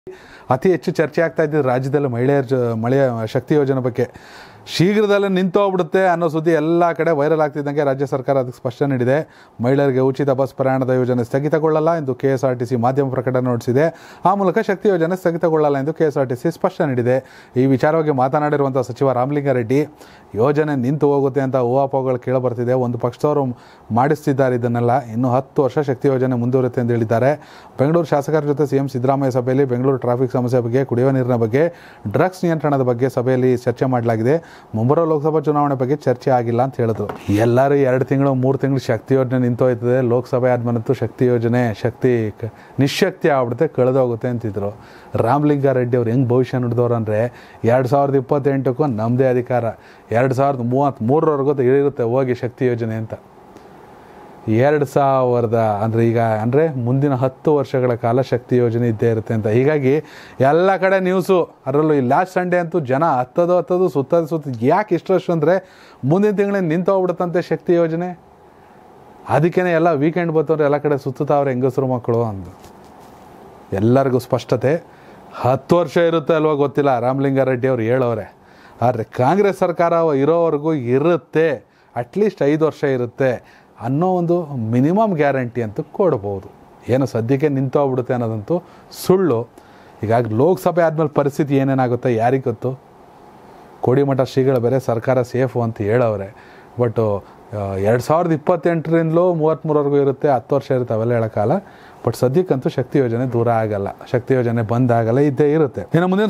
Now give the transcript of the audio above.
ಅತಿ ಹೆಚ್ಚು ಚರ್ಚೆ ಆಗ್ತಾ ಇದ್ದಿದ್ದು ರಾಜ್ಯದಲ್ಲಿ ಮಹಿಳೆಯರ ಜ ಮಳೆಯ ಶಕ್ತಿ ಯೋಜನೆ ಬಗ್ಗೆ ಶೀಘ್ರದಲ್ಲೇ ನಿಂತೋಗ್ಬಿಡುತ್ತೆ ಅನ್ನೋ ಸುದ್ದಿ ಎಲ್ಲ ಕಡೆ ವೈರಲ್ ಆಗ್ತಿದ್ದಂಗೆ ರಾಜ್ಯ ಸರ್ಕಾರ ಅದಕ್ಕೆ ಸ್ಪಷ್ಟನೆ ನೀಡಿದೆ ಮಹಿಳೆಯರಿಗೆ ಉಚಿತ ಬಸ್ ಪ್ರಯಾಣದ ಯೋಜನೆ ಸ್ಥಗಿತಗೊಳ್ಳಲ್ಲ ಎಂದು K S R T C ಮಾಧ್ಯಮ ಪ್ರಕಟಣೆ ಹೊರಡಿಸಿದೆ ಆ ಮೂಲಕ ಶಕ್ತಿ ಯೋಜನೆ ಸ್ಥಗಿತಗೊಳ್ಳಲ್ಲ ಎಂದು K S R T C ಸ್ಪಷ್ಟನೆ ನೀಡಿದೆ ಈ ವಿಚಾರವಾಗಿ ಮಾತನಾಡಿರುವಂಥ ಸಚಿವ ರಾಮಲಿಂಗಾರೆಡ್ಡಿ ಯೋಜನೆ ನಿಂತು ಹೋಗುತ್ತೆ ಅಂತ ಊಹಾಪೋಹಗಳು ಕೇಳಬರ್ತಿದೆ ಒಂದು ಪಕ್ಷದವರು ಮಾಡಿಸ್ತಿದ್ದಾರೆ ಇದನ್ನೆಲ್ಲ ಇನ್ನು ಹತ್ತು ವರ್ಷ ಶಕ್ತಿ ಯೋಜನೆ ಮುಂದುವರುತ್ತೆ ಎಂದು ಹೇಳಿದ್ದಾರೆ ಬೆಂಗಳೂರು ಶಾಸಕರ ಜೊತೆ ಸಿಎಂ ಸಿದ್ದರಾಮಯ್ಯ ಸಭೆಯಲ್ಲಿ ಬೆಂಗಳೂರು ಟ್ರಾಫಿಕ್ ಸಮಸ್ಯೆ ಬಗ್ಗೆ ಕುಡಿಯುವ ನೀರಿನ ಬಗ್ಗೆ ಡ್ರಗ್ಸ್ ನಿಯಂತ್ರಣದ ಬಗ್ಗೆ ಸಭೆಯಲ್ಲಿ ಚರ್ಚೆ ಮಾಡಲಾಗಿದೆ ಮುಂಬರುವ ಲೋಕಸಭಾ ಚುನಾವಣೆ ಬಗ್ಗೆ ಚರ್ಚೆ ಆಗಿಲ್ಲ ಅಂತ ಹೇಳಿದ್ರು ಎಲ್ಲರೂ ಎರಡು ತಿಂಗಳು ಮೂರು ತಿಂಗಳು ಶಕ್ತಿ ಯೋಜನೆ ನಿಂತೋಯ್ತದೆ ಲೋಕಸಭೆ ಆದ್ಮೇಲಂತೂ ಶಕ್ತಿ ಯೋಜನೆ ಶಕ್ತಿ ಕ- ನಿಶ್ಶಕ್ತಿ ಆಗ್ಬಿಡುತ್ತೆ ಕಳೆದೋಗುತ್ತೆ ಅಂತಿದ್ರು ರಾಮಲಿಂಗಾರೆಡ್ಡಿ ಅವ್ರು ಹೆಂಗೆ ಭವಿಷ್ಯ ನುಡಿದವ್ರು ಅಂದರೆ ಎರಡು ಸಾವಿರದ ಇಪ್ಪತ್ತೆಂಟಕ್ಕೂ ನಮ್ಮದೇ ಅಧಿಕಾರ ಎರಡು ಸಾವಿರದ ಮೂವತ್ತ್ ಮೂರರವರೆಗೂ ಇರುತ್ತೆ ಹೋಗಿ ಶಕ್ತಿ ಯೋಜನೆ ಅಂತ ಎರಡು ಸಾವಿರದ ಅಂದರೆ ಈಗ ಅಂದರೆ ಮುಂದಿನ ಹತ್ತು ವರ್ಷಗಳ ಕಾಲ ಶಕ್ತಿ ಯೋಜನೆ ಇದ್ದೇ ಇರುತ್ತೆ ಅಂತ ಹೀಗಾಗಿ ಎಲ್ಲ ಕಡೆ ನ್ಯೂಸು ಅದರಲ್ಲೂ ಈ ಲಾಸ್ಟ್ ಸಂಡೇ ಅಂತೂ ಜನ ಹತ್ತದು ಹತ್ತದು ಸುತ್ತದು ಸುತ್ತ ಯಾಕೆ ಇಷ್ಟು ರಶ್ ಅಂದರೆ ಮುಂದಿನ ತಿಂಗಳಿಂದ ನಿಂತೋಗ್ಬಿಡುತ್ತಂತೆ ಶಕ್ತಿ ಯೋಜನೆ ಅದಕ್ಕೇ ಎಲ್ಲ ವೀಕೆಂಡ್ ಬರ್ತವ್ರೆ ಎಲ್ಲ ಕಡೆ ಸುತ್ತುತ್ತಾವ್ರೆ ಹೆಂಗಸರು ಮಕ್ಕಳು ಅಂದು ಎಲ್ಲರಿಗೂ ಸ್ಪಷ್ಟತೆ ಹತ್ತು ವರ್ಷ ಇರುತ್ತೆ ಅಲ್ವಾ ಗೊತ್ತಿಲ್ಲ ರಾಮಲಿಂಗಾರೆಡ್ಡಿ ಅವ್ರು ಹೇಳೋರೆ ಆದರೆ ಕಾಂಗ್ರೆಸ್ ಸರ್ಕಾರ ಇರೋವರೆಗೂ ಇರುತ್ತೆ ಅಟ್ಲೀಸ್ಟ್ ಐದು ವರ್ಷ ಇರುತ್ತೆ ಅನ್ನೋ ಒಂದು ಮಿನಿಮಮ್ ಗ್ಯಾರಂಟಿ ಅಂತೂ ಕೊಡ್ಬೋದು ಏನು ಸದ್ಯಕ್ಕೆ ನಿಂತೋಗ್ಬಿಡುತ್ತೆ ಅನ್ನೋದಂತೂ ಸುಳ್ಳು ಹೀಗಾಗಿ ಲೋಕಸಭೆ ಆದಮೇಲೆ ಪರಿಸ್ಥಿತಿ ಏನೇನಾಗುತ್ತೆ ಯಾರಿಗೆ ಗೊತ್ತು ಕೋಡಿಮಠ ಶ್ರೀಗಳು ಬೇರೆ ಸರ್ಕಾರ ಸೇಫು ಅಂತ ಹೇಳವ್ರೆ ಬಟ್ಟು ಎರಡು ಸಾವಿರದ ಇಪ್ಪತ್ತೆಂಟರಿಂದಲೂ ಮೂವತ್ತ್ಮೂರವರೆಗೂ ಇರುತ್ತೆ ಹತ್ತು ವರ್ಷ ಇರುತ್ತೆ ಅವೆಲ್ಲ ಹೇಳೋಕ್ಕಾಗಲ್ಲ ಬಟ್ ಸದ್ಯಕ್ಕಂತೂ ಶಕ್ತಿ ಯೋಜನೆ ದೂರ ಆಗಲ್ಲ ಶಕ್ತಿ ಯೋಜನೆ ಬಂದ್ ಆಗಲ್ಲ ಇದ್ದೇ ಇರುತ್ತೆ ಇನ್ನು ಮುಂದಿನ